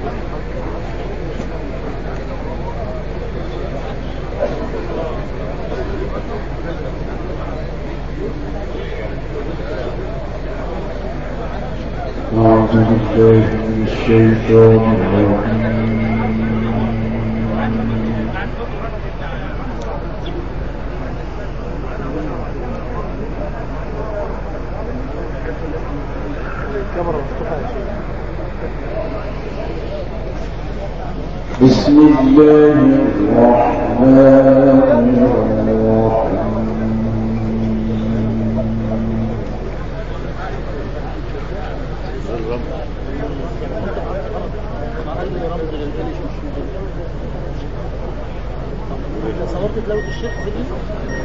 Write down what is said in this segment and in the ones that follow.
أعوذ بالله من الشيطان الرجيم بسم الله الرحمن الرحيم صورت تلاوة الشيخ في دي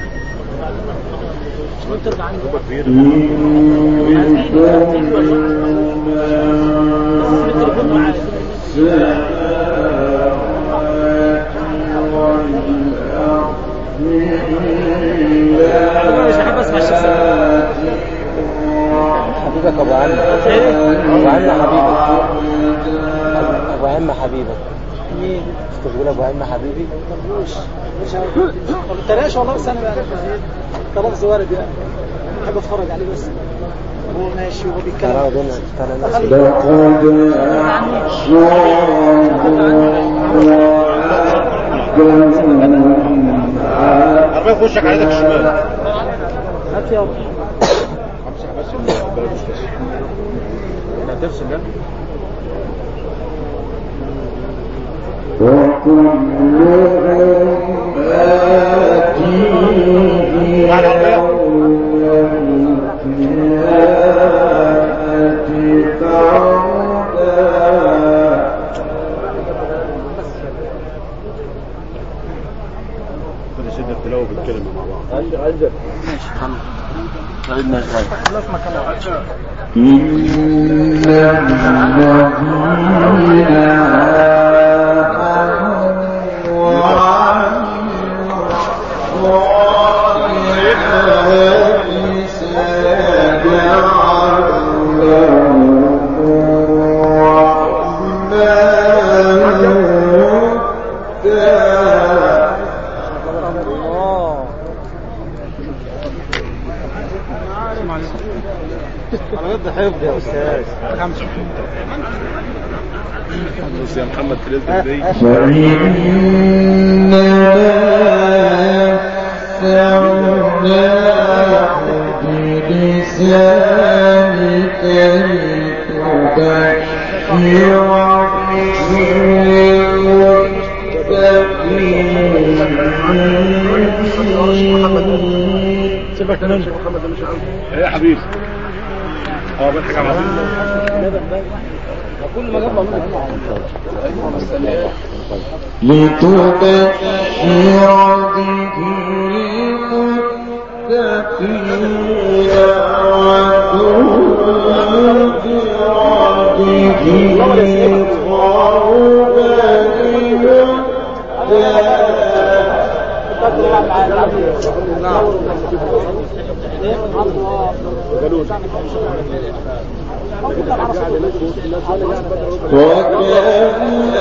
وانت ترجع عنه مش هحب اسمع الشيخ حبيبك ابو عم ابو عم حبيبك ابو عم حبيبك مين؟ مش تقول ابو عم حبيبي مش مش ما بتريقش والله بس انا بقى كلفظ وارد يعني بحب اتفرج عليه بس هو ماشي وهو ترى بيتكلم دول ترى ناس لقد عربية في وشك على يدك الشمال هات يا امسح بس البلد مش بس لا ترسم ده وكلهم آتيه يوم القيامة فردا كده سيدنا التلاوة بالكلمة مع بعض إن الذين آمنوا وعملوا الصالحات سيجعل لهم الرحمن ودا على قد حفظ يا استاذ بص يا محمد في الاسم دي فإنما يسرناه بلسانك لتبشر المتقين سيبك تنام محمد ده مش عاوز ايه يا حبيبي اه بضحك على كل ما جاب لتبشر به المتقين وتنذر به وكأن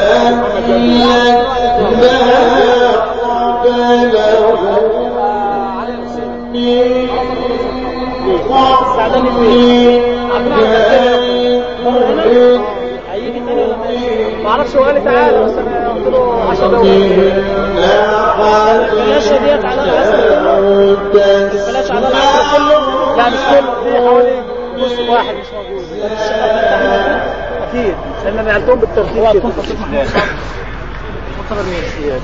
أهلكنا قبلهم من هيجي تاني ولا ما يجي؟ ما اعرفش هو قال لي تعالى بس انا قلت له عشان لو بلاش ديت على العصر بلاش على العصر كله لا مش كله في حوالي نص واحد مش موجود ده مش شغال. اكيد لان انا نقلتهم بالترتيب كده مصطفى مين؟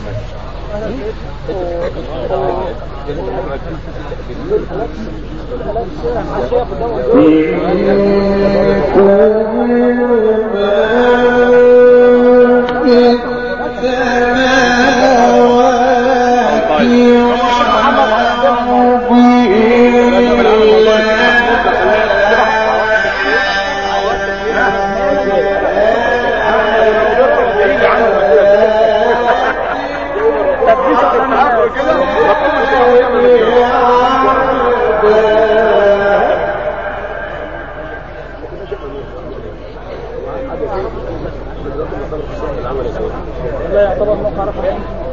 طبعا موقع رفع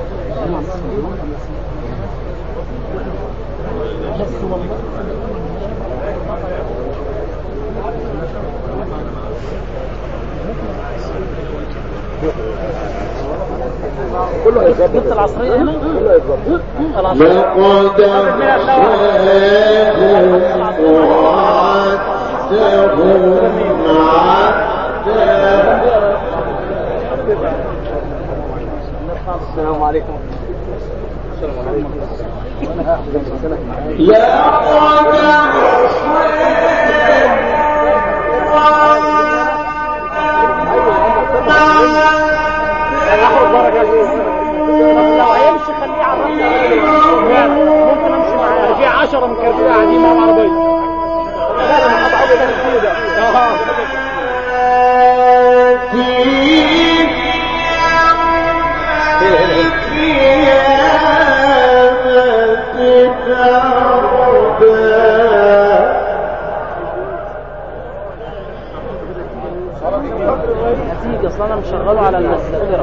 بس والله كله هيتظبط جبت العصرية هنا كله هيتظبط العصرية لقد أخذهم السلام عليكم لو هيمشي خليه على الرمل ممكن امشي معاه في 10 من كربيه قاعدين مع العربيه لا انا هتعود انا كتير ده هتيجي اصل انا مشغله على الذاكره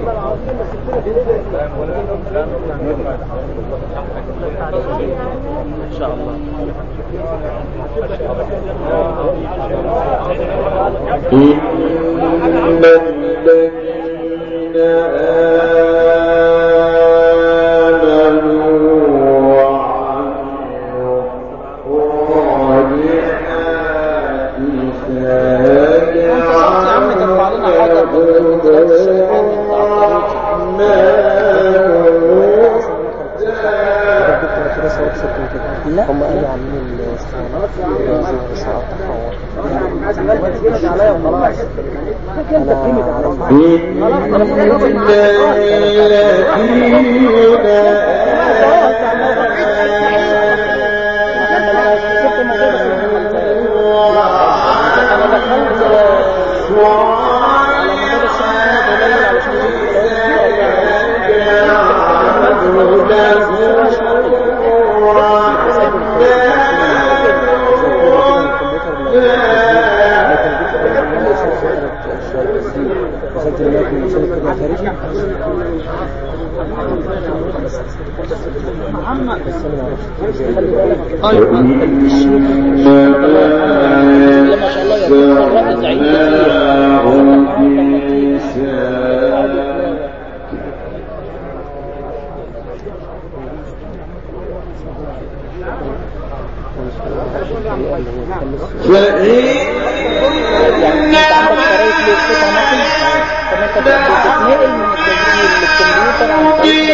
ان شاء الله إن الذين آمنوا وعملوا الصالحات لا هم قالوا عاملين بتتنقل من التسجيل للكمبيوتر عن طريق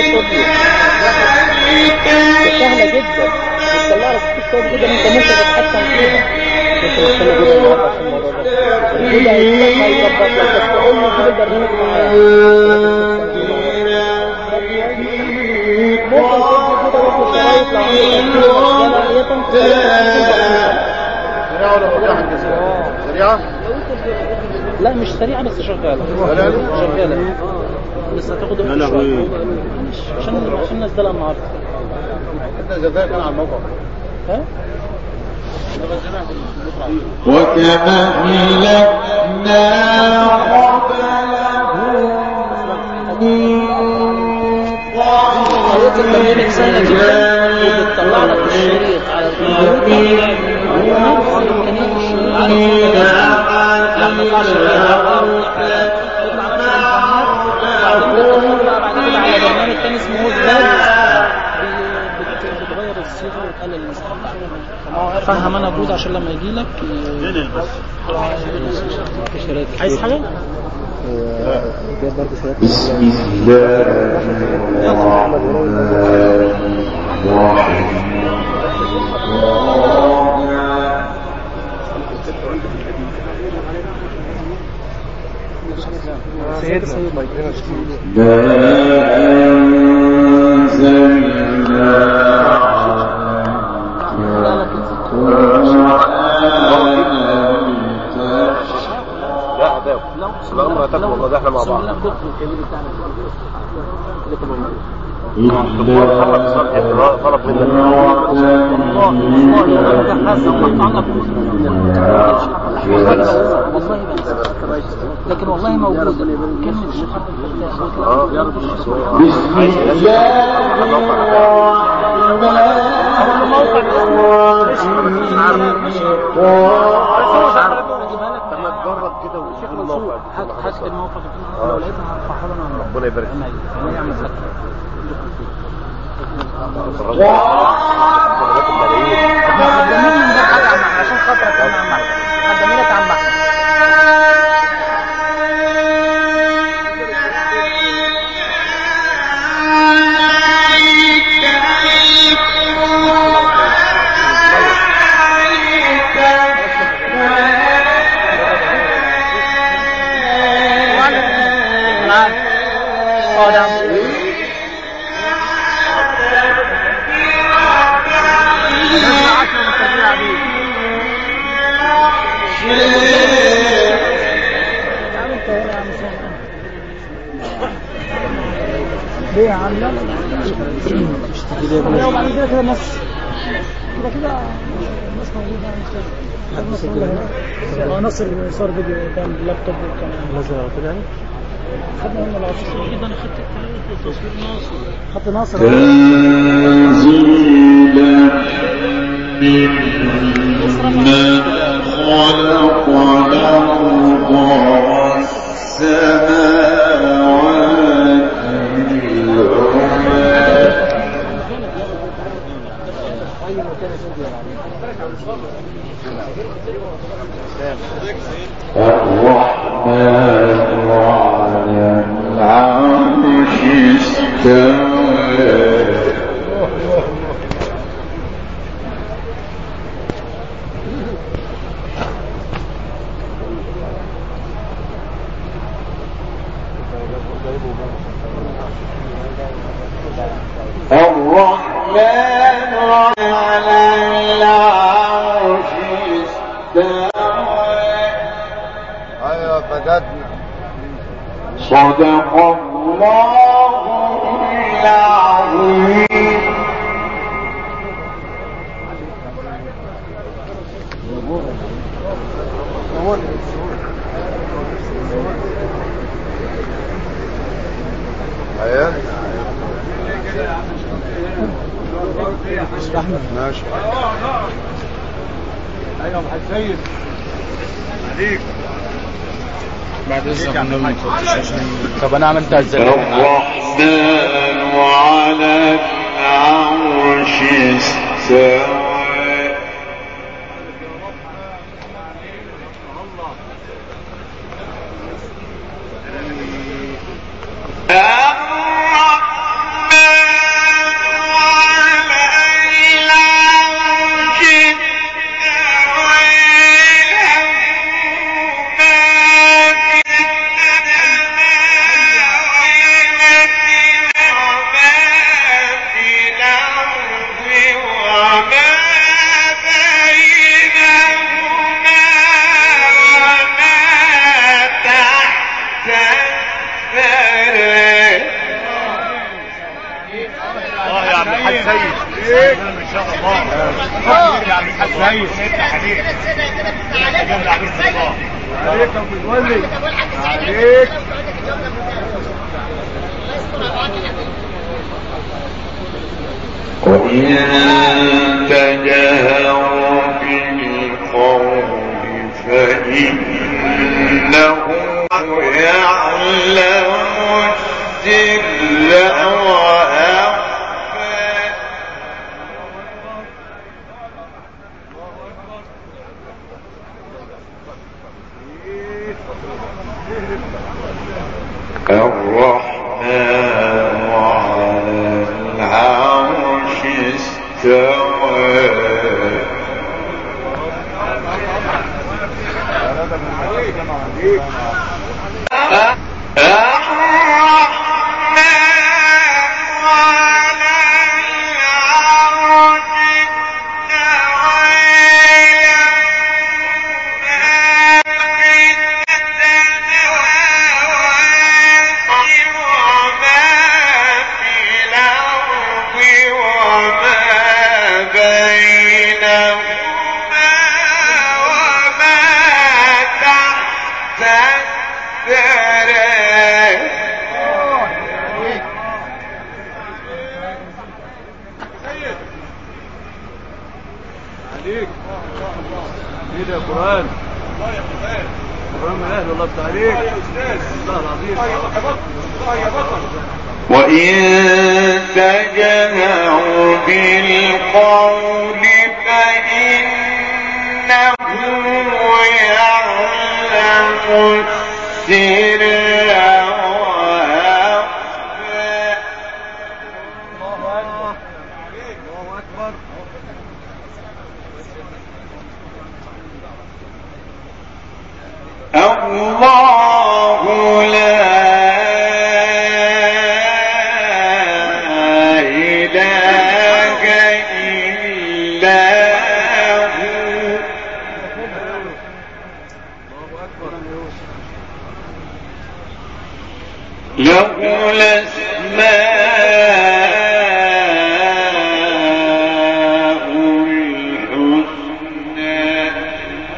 برنامج الفوتو سهلة جدا بتطلع لك صوت كويس جدا انت ممكن تتحكم فيها ممكن تستنى جدا النهارده عشان الموضوع ده كده هيجيب لك هيظبط لك بس تقول له جيب البرنامج معايا ممكن تدي كده برضه شرايط لو عندك سريعة ولا مريحة الجزيرة؟ سريعة؟ لا مش سريعة بس شغالة شغالة بس هتاخد وقت شوية معلش، عشان عشان نزلها النهارده احنا الجزائر كان على الموقع ها؟ وكأهلكنا طريقة البرنامج سهلة جدا وبتطلع لك الشريط على الكمبيوتر ونفس إمكانيات الشريط على الكمبيوتر لما يطلع شغال بعد كده على برنامج تاني اسمه هوت بتغير الصيغه وتقلل المساحه بتاعتها فهم انا كود عشان لما يجي لك عايز حاجه؟ بسم الله الرحمن الرحيم لا أنزلنا لا عذاب الامر هتاكل والله ده احنا مع بعض محمد صالح طلب منك والله بنسى لكن والله موجودة كلمة الشيخ عبد الفتاح اه بسم احنا نجرب كده ونشوف الموقع هات هات الموقع لو لقيتها هرفعها لنا عن ربنا يبارك ربنا يعمل فتح درجات الملايين قدمين من ده حاجة عن محمد عشان خاطرك انا عن محمد قدمين لك عن محمد معاك اه ده عم. يا عم انت هنا يا عم سهل ليه يا عم لا لا لا لا وبعد كده كده الناس كده كده الناس موجودة الناس موجودة اه نصر صار فيديو كان اللابتوب وكان نزل على كده يعني خدنا منه العصر كده انا خدت تصوير ناصر خدت ناصر تنزيلا ممن خلق الأرض والسماوات العلى الرحمن على العرش استوى الرحمن على العرش استوى ايوه فجدنا صدق الله العظيم ايوه ماشي ايوه محمد سيد عليك بعد اذنك النبي ما تحطش عشان طب انا عملتها ازاي؟ الرحمن على العرش استوى اه يا عم الحاج سيد ان شاء الله يا عم الحاج سيد عليك عليك يا ابو الولي عليك وإن تجهر بالقول فإنه يعلم السر وأخفى الرحمن على العرش استوى بينهما وما عليك ايه ده يا قران قران من اهل الله يفتح عليك الله العظيم وإن تجهروا بالقول فإنه يعلم السر وأخفى الله اكبر الله لا إله إلا هو له الأسماء الحسنى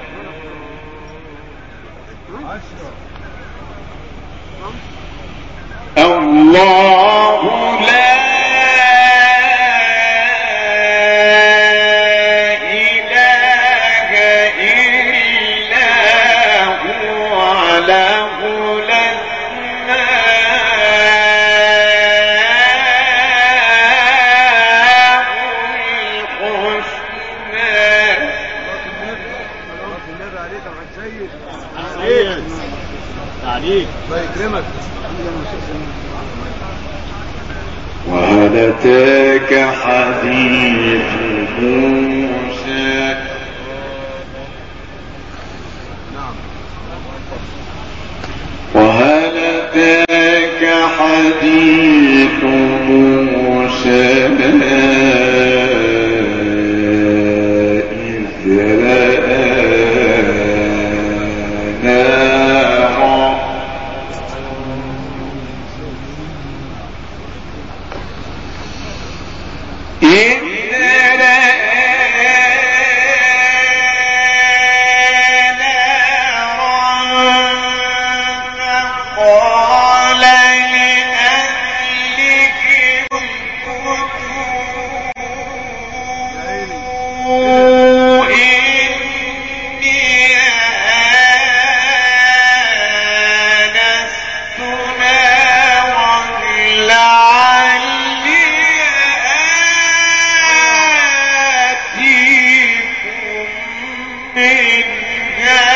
الله لا إله إلا هو له الأسماء الحسنى النبي عليك يا محمد سيد عليك عليك الله يكرمك وهل أتاك حديث موسى وهل أتاك حديث موسى إذ رأى نارا إذ رأى نارا فقال لأهلهم كثوا إني آنست نارا لعلي آتيكم منها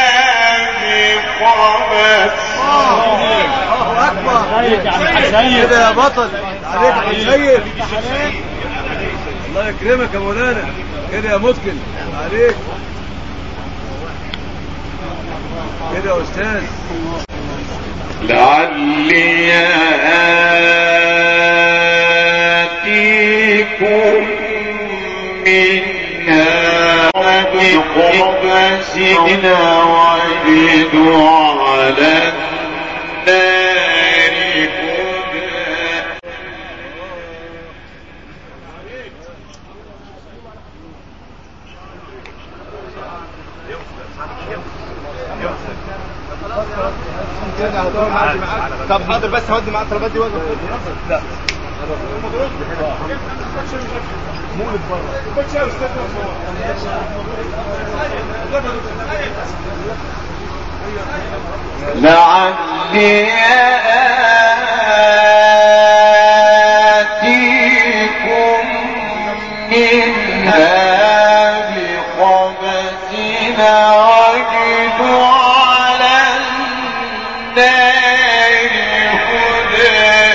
بقبس الله اكبر كده يا بطل عليك يا سيد الله يكرمك يا مولانا كده يا متقن عليك كده يا استاذ لعلي آتيكم منها بقبس وجد على النار هدى طب حاضر بس هودي معاه الطلبات دي واقف لا لعلي آتيكم منها بقبس وجد على النار هدى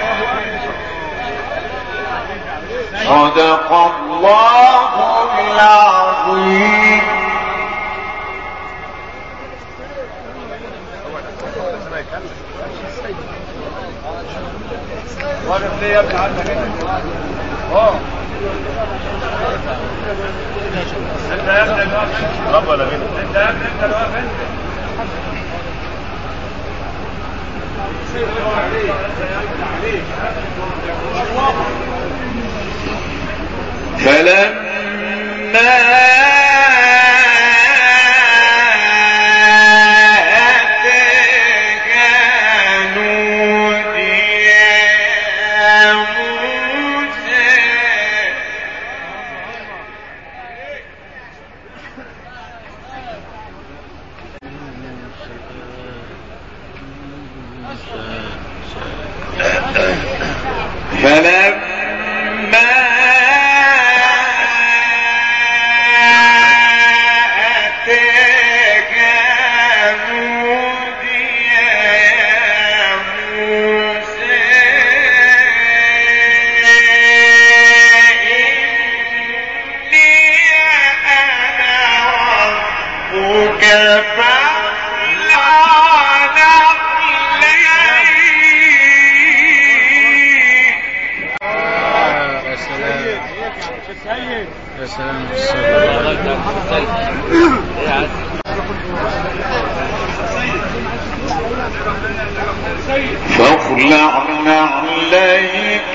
صدق الله العظيم واقف ليه يا ابني عندك اه انت يا ابني اللي واقف انت طب ولا مين انت يا ابني انت اللي واقف انت فلما أتاها نودي يا موسى فاخلع عليك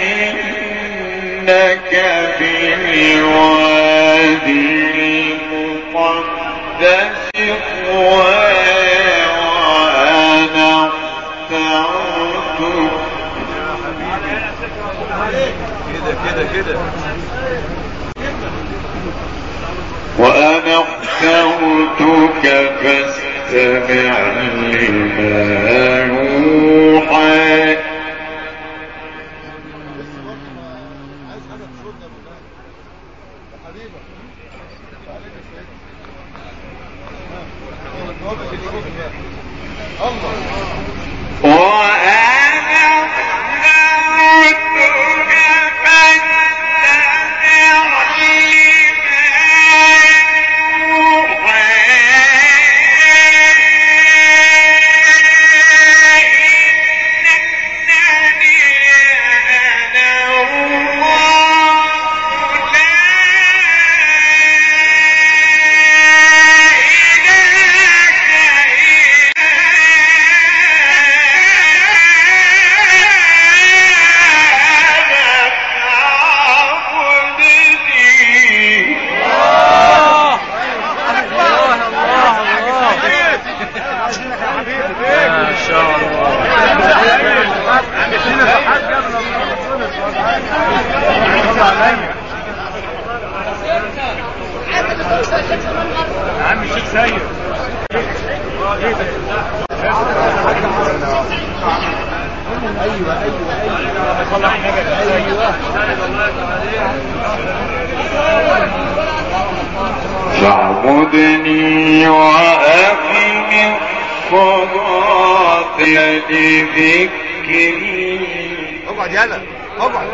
إنك بالوادي المقدس طوى وأنا اخترتك كده كده كده وأنا اخترتك فاستمع لما يوحى وأنا اخترتك فاستمع ما شاء الله عم الشيخ سيد فاعبدني وأقم الصلاة لذكري اقعد يلا اقعد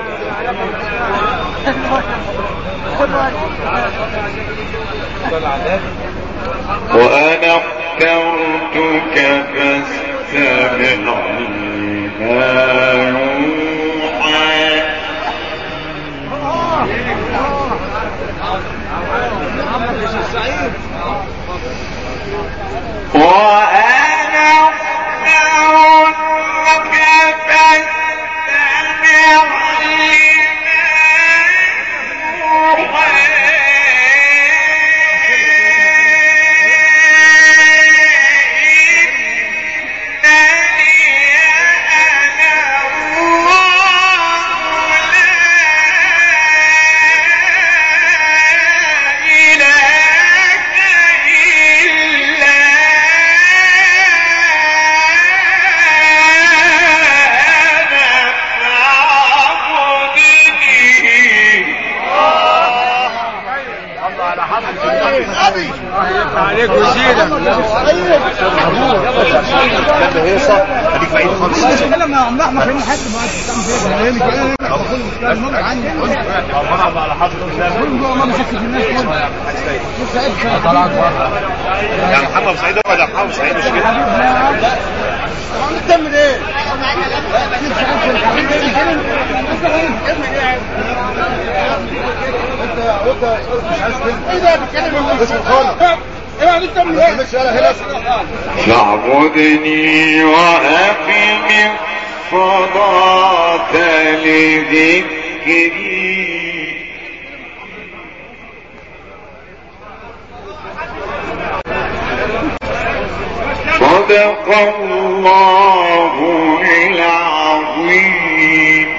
وأنا اخترتك فاستمع لما يوحى وأنا اخترتك فاستمع عليك وزيدك لما عم احمد خلينا حد ما على حضرة الله ما مسكت الناس يعني محمد سعيد ولا محمد سعيد مش كده بتعمل ايه؟ ايه ده بتتكلم اسمه خالد ايه انت بتعمل ايه؟ مش يلا هنا فاعبدني وأقم الصلاة لذكري صدق الله العظيم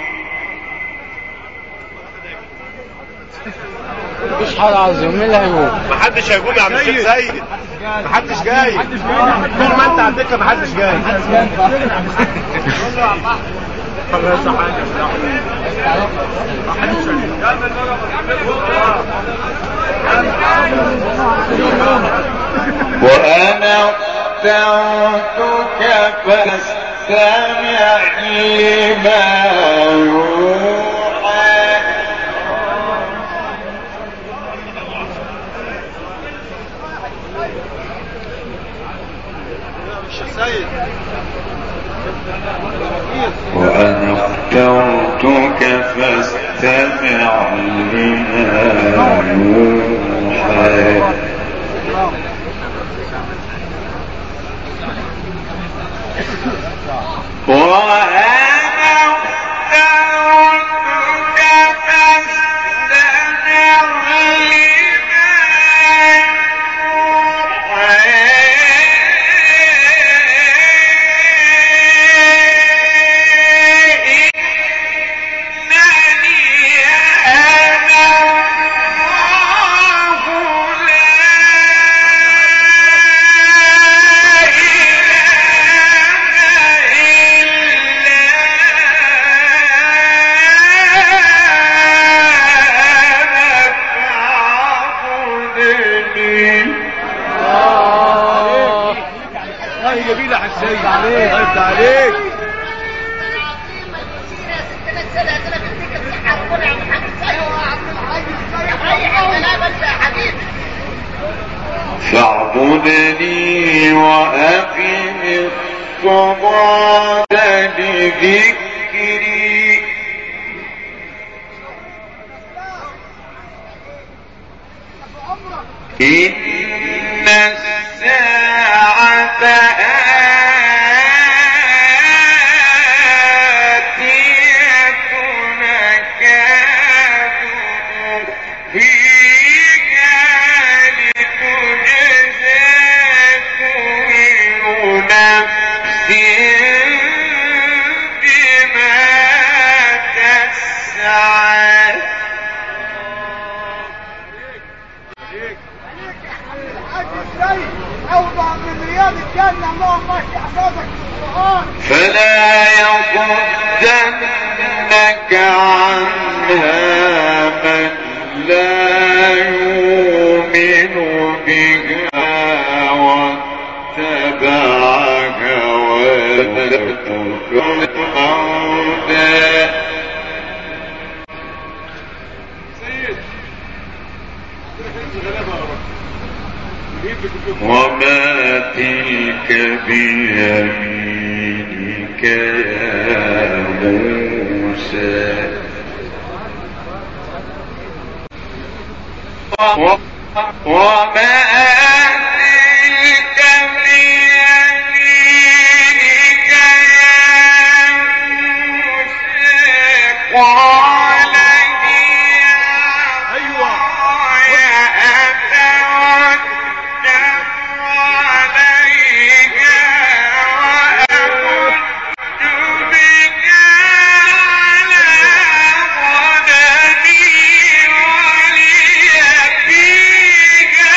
مفيش حاجة عظيم مين اللي هيقول؟ محدش هيقوم يا عم الشيخ سيد محدش جاي طول ما انت على الدكه محدش جاي وأنا اخترتك فاستمع لما يوحى سيد وأنا اخترتك فاستمع لما يوحى الله جميل يا حسين عليك الله عليك فاعبدني وأقم الصلاة لذكري إن الساعة آتية نكاد فيها لتجزى كل نفس بما تسعى اوضع من رياض الجنه اللهم اشفي احفظك القران فلا يصدنك عنها من لا يؤمن بها واتبع هواه الموتى وما تلك بيمينك يا موسى و- وما تلك بيمينك يا موسى قال هي أيوة. عصاي أتوكل عليها وأحج بها على غنمي ولي فيها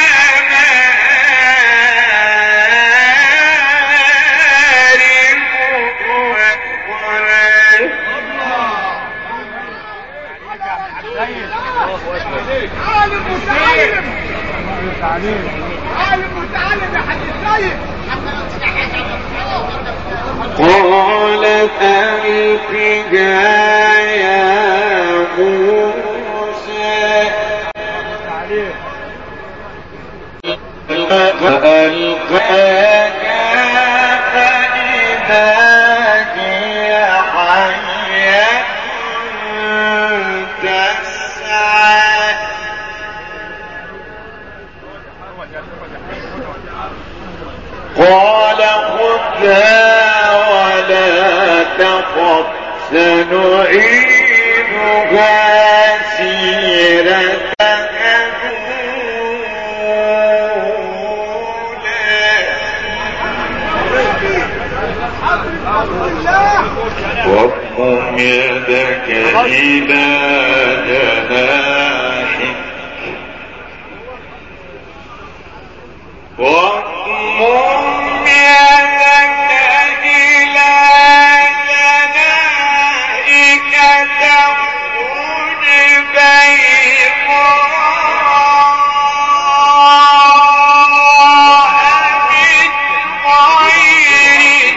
مآرب عالم متعلم عالم متعلم يا حاج سيد قال ألقها يا موسى فألقاها فإذا هي حية تسعى قال خذها ولا تخف سنعيدها سيرتها واضم يدك إلى جناحك واضم يدك إلى جناحك تخرج بيضاء من غير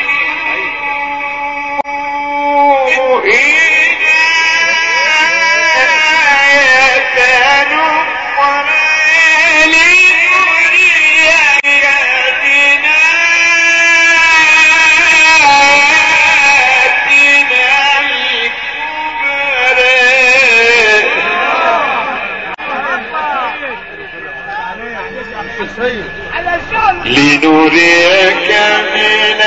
على الشغل لنريك من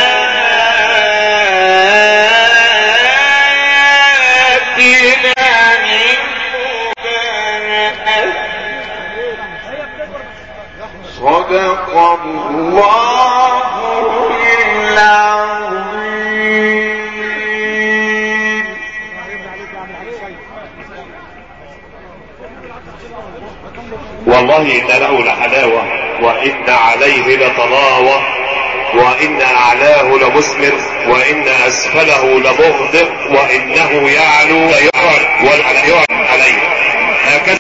آياتنا صدق الله العظيم والله إن له لحلاوة وإن عليه لطلاوة وإن أعلاه لمثمر وإن أسفله لمغدق وإنه يعلو ليعلى ولا يعلى عليه هكذا